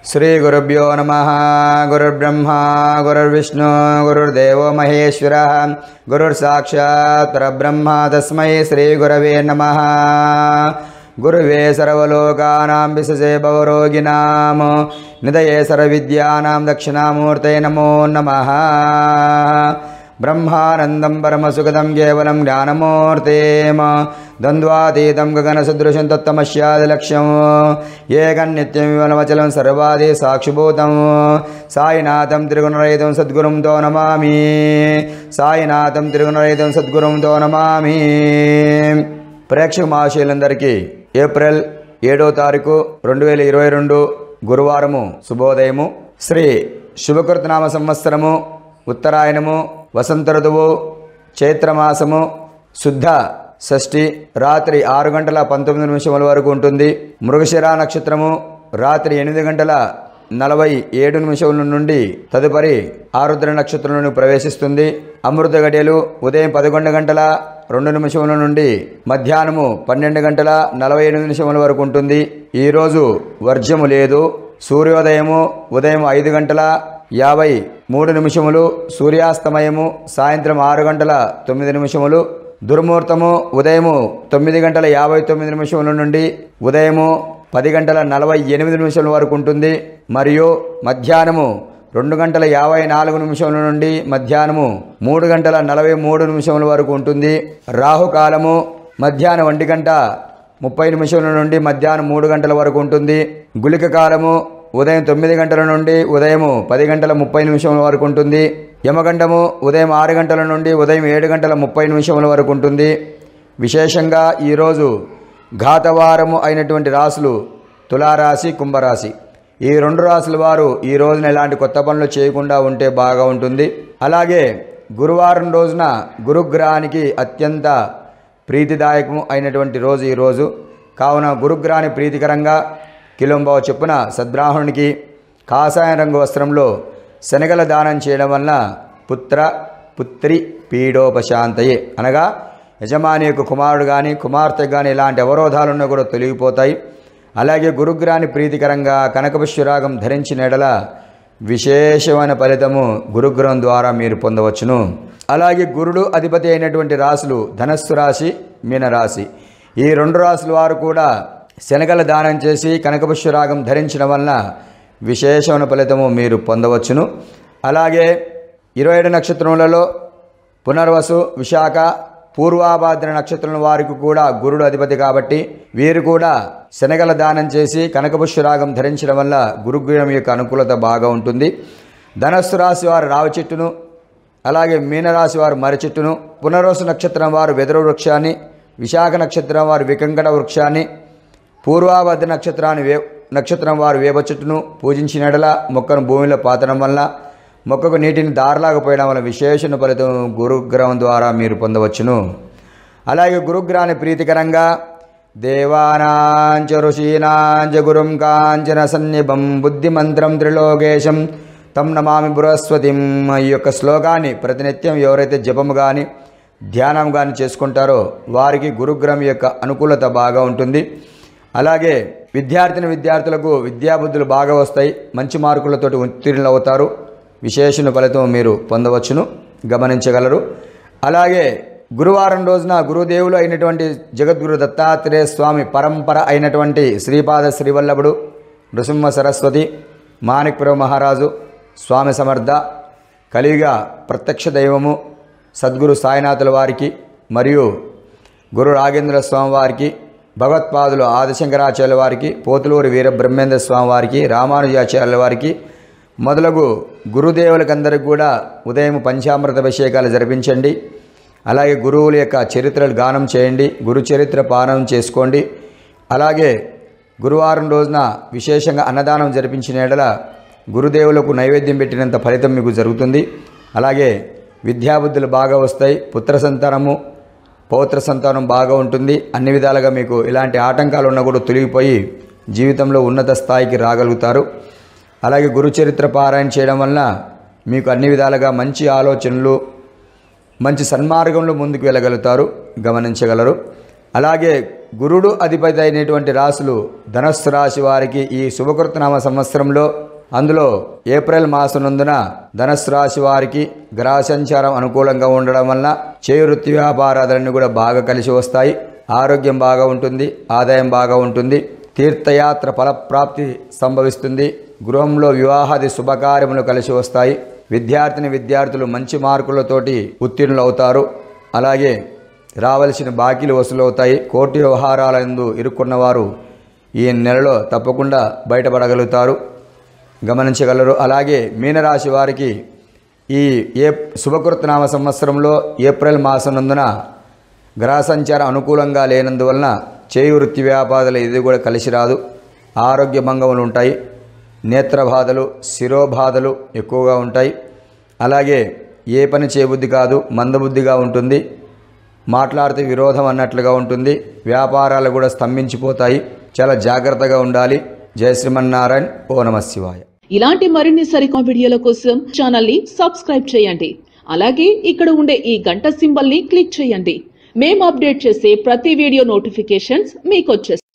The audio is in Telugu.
శ్రీగురుభ్యో నమ గురుర్బ్రహ్మ గురుర్విష్ణు గురుర్దేవో మహేశ్వర గురుర్సాక్షాత్ పరబ్రహ్మ తస్మై శ్రీగురవే నమ గురువే సర్వలోకానాం విశజే భవరోగిణాం నిదయే సర్వవిద్యానాం దక్షిణామూర్తే నమో నమః బ్రహ్మానందం పరమసుఖదం కేవలం జ్ఞానమూర్తేమ ద్వంద్వాతీతం గగనసదృశం తత్తమస్యాదిలక్ష్యం ఏకన్నిత్యం విమలమచలం సర్వాది సాక్షిభూతం సాయినాథం త్రిగుణరహితం సద్గురుంతో నమామి సాయినాథం త్రిగుణరహితం సద్గురుంతో నమామి ప్రేక్షక మహాశయులందరికీ ఏప్రిల్ ఏడో తారీఖు రెండు వేల ఇరవై రెండు గురువారము శుభోదయము శ్రీ శుభకృతనామ సంవత్సరము ఉత్తరాయణము వసంత ఋతువు చైత్రమాసము శుద్ధ షష్ఠి రాత్రి ఆరు గంటల పంతొమ్మిది నిమిషముల వరకు ఉంటుంది మృగశిర నక్షత్రము రాత్రి ఎనిమిది గంటల నలభై ఏడు నిమిషముల నుండి తదుపరి ఆరుద్ర నక్షత్రంలోకి ప్రవేశిస్తుంది అమృత గడియలు ఉదయం పదకొండు గంటల రెండు నిమిషముల నుండి మధ్యాహ్నము పన్నెండు గంటల నలభై ఎనిమిది నిమిషముల వరకు ఉంటుంది ఈరోజు వర్జ్యము లేదు సూర్యోదయము ఉదయం ఐదు గంటల యాభై మూడు నిమిషములు సూర్యాస్తమయము సాయంత్రం ఆరు గంటల తొమ్మిది నిమిషములు దుర్ముహూర్తము ఉదయము తొమ్మిది గంటల యాభై తొమ్మిది నిమిషముల నుండి ఉదయము పది గంటల నలభై ఎనిమిది నిమిషాల వరకు ఉంటుంది మరియు మధ్యాహ్నము రెండు గంటల యాభై నాలుగు నిమిషముల నుండి మధ్యాహ్నము మూడు గంటల నలభై మూడు నిమిషముల వరకు ఉంటుంది రాహుకాలము మధ్యాహ్నం ఒంటి గంట ముప్పై నిమిషముల నుండి మధ్యాహ్నం మూడు గంటల వరకు ఉంటుంది గుళిక కాలము ఉదయం తొమ్మిది గంటల నుండి ఉదయము పది గంటల ముప్పై నిమిషముల వరకు ఉంటుంది యమగండము ఉదయం ఆరు గంటల నుండి ఉదయం ఏడు గంటల ముప్పై నిమిషముల వరకు ఉంటుంది విశేషంగా ఈరోజు ఘాతవారము అయినటువంటి రాశులు తులారాశి కుంభరాశి ఈ రెండు రాశుల వారు ఈ రోజున ఎలాంటి కొత్త పనులు చేయకుండా ఉంటే బాగా ఉంటుంది అలాగే గురువారం రోజున గురుగ్రహానికి అత్యంత ప్రీతిదాయకము అయినటువంటి రోజు ఈ రోజు కావున గురుగ్రహాన్ని ప్రీతికరంగా కిలోంబావ చొప్పున సద్బ్రాహ్మణునికి కాషాయ రంగు వస్త్రంలో శనగల దానం చేయడం వలన పుత్ర పుత్రి పీడోపశాంతయే అనగా యజమాని యొక్క కుమారుడు కానీ కుమార్తె కానీ ఇలాంటి అవరోధాలున్నా కూడా తొలగిపోతాయి అలాగే గురుగ్రహాన్ని ప్రీతికరంగా కనకపుష్యరాగం ధరించిన ఎడల విశేషమైన ఫలితము గురుగ్రహం ద్వారా మీరు పొందవచ్చును అలాగే గురుడు అధిపతి అయినటువంటి రాశులు ధనస్సు రాశి మీనరాశి ఈ రెండు రాశుల వారు కూడా శనగల దానం చేసి కనకపుష్యరాగం ధరించడం వలన విశేషమైన ఫలితము మీరు పొందవచ్చును అలాగే ఇరవై ఏడు నక్షత్రములలో పునర్వసు విశాఖ పూర్వాభాద్ర నక్షత్రం వారికి కూడా గురుడు అధిపతి కాబట్టి వీరు కూడా శనగల దానం చేసి కనకపుష్యరాగం ధరించడం వల్ల గురుగ్రహం యొక్క అనుకూలత బాగా ఉంటుంది ధనస్సు రాశి వారు రావి చెట్టును అలాగే మీనరాశి వారు మర్రి చెట్టును పునర్వసు నక్షత్రం వారు వెదరు వృక్షాన్ని విశాఖ నక్షత్రం వారు వికంకట వృక్షాన్ని పూర్వాభద్ర నక్షత్రాన్ని వే నక్షత్రం వారు వేప చెట్టును పూజించినడల మొక్కను భూమిలో పాతడం వల్ల మొక్కకు నీటిని దారలాగా పోయడం వల్ల విశేషణ ఫలితం గురుగ్రహం ద్వారా మీరు పొందవచ్చును అలాగే గురుగ్రహాన్ని ప్రీతికరంగా దేవానాంచ ఋషీనాంచ గురుం కాంచన సన్నిభం బుద్ధిమంత్రం త్రిలోకేశం తం నమామి బృహస్పతిం ఈ యొక్క శ్లోకాన్ని ప్రతినిత్యం ఎవరైతే జపము కానీ ధ్యానం కానీ చేసుకుంటారో వారికి గురుగ్రహం యొక్క అనుకూలత బాగా ఉంటుంది అలాగే విద్యార్థిని విద్యార్థులకు విద్యాబుద్ధులు బాగా వస్తాయి మంచి మార్కులతోటి ఉత్తీర్ణులు అవుతారు విశేషణ ఫలితం మీరు పొందవచ్చును గమనించగలరు అలాగే గురువారం రోజున గురుదేవులు అయినటువంటి జగద్గురు దత్తాత్రేయ స్వామి పరంపర అయినటువంటి శ్రీపాద శ్రీవల్లభుడు నృసింహ సరస్వతి మాణిక్పురం మహారాజు స్వామి సమర్థ కలియుగ ప్రత్యక్ష దైవము సద్గురు సాయినాథుల వారికి మరియు గురు రాఘేంద్ర స్వామి వారికి భగవత్పాదులు ఆదిశంకరాచార్యుల వారికి పోతులూరి వీర బ్రహ్మేంద్ర స్వామి వారికి రామానుజాచార్యుల వారికి మొదలగు గురుదేవులకందరికి కూడా ఉదయం పంచామృత అభిషేకాలు జరిపించండి అలాగే గురువుల యొక్క చరిత్రలు గానం చేయండి గురు చరిత్ర పానం చేసుకోండి అలాగే గురువారం రోజున విశేషంగా అన్నదానం జరిపించిన ఎడల గురుదేవులకు నైవేద్యం పెట్టినంత ఫలితం మీకు జరుగుతుంది అలాగే విద్యాబుద్ధులు బాగా వస్తాయి పుత్ర సంతానము పౌత్ర సంతానం బాగా ఉంటుంది అన్ని విధాలుగా మీకు ఇలాంటి ఆటంకాలు ఉన్నా కూడా తొలగిపోయి జీవితంలో ఉన్నత స్థాయికి రాగలుగుతారు అలాగే గురుచరిత్ర పారాయణ చేయడం వలన మీకు అన్ని విధాలుగా మంచి ఆలోచనలు మంచి సన్మార్గంలో ముందుకు వెళ్ళగలుగుతారు గమనించగలరు అలాగే గురుడు అధిపతి అయినటువంటి రాశులు ధనస్సు రాశి వారికి ఈ శుభకృతనామ సంవత్సరంలో అందులో ఏప్రిల్ మాసం నందున ధనస్సు రాశి వారికి గ్రహ సంచారం అనుకూలంగా ఉండడం వలన చేయి వృత్తి వ్యాపారాలన్నీ కూడా బాగా కలిసి వస్తాయి ఆరోగ్యం బాగా ఉంటుంది ఆదాయం బాగా ఉంటుంది తీర్థయాత్ర ఫలప్రాప్తి సంభవిస్తుంది గృహంలో వివాహాది శుభకార్యములు కలిసి వస్తాయి విద్యార్థిని విద్యార్థులు మంచి మార్కులతోటి ఉత్తీర్ణులు అవుతారు అలాగే రావలసిన బాకీలు వసూలవుతాయి కోర్టు వ్యవహారాలందు ఇరుక్కున్న వారు ఈ నెలలో తప్పకుండా బయటపడగలుగుతారు గమనించగలరు అలాగే మీనరాశి వారికి ఈ ఏ శుభకృతనామ సంవత్సరంలో ఏప్రిల్ మాసం నందున గ్రహ సంచారం అనుకూలంగా లేనందువలన చేయి వృత్తి వ్యాపారాలు ఇది కూడా కలిసి రాదు ఆరోగ్య భంగములు ఉంటాయి నేత్ర బాధలు శిరోబాధలు ఎక్కువగా ఉంటాయి అలాగే ఏ పని చేయబుద్ధి కాదు మందబుద్ధిగా ఉంటుంది మాట్లాడితే విరోధం అన్నట్లుగా ఉంటుంది వ్యాపారాలు కూడా స్తంభించిపోతాయి చాలా జాగ్రత్తగా ఉండాలి జయ శ్రీమన్నారాయణ ఓ నమ శివాయ ఇలాంటి మరిన్ని సరికొత్త వీడియోల కోసం ఛానల్ ని సబ్స్క్రైబ్ చేయండి అలాగే ఇక్కడ ఉండే ఈ గంట సింబల్ ని క్లిక్ చేయండి మేము అప్డేట్ చేసే ప్రతి వీడియో నోటిఫికేషన్స్ మీకు వచ్చేస్తాయి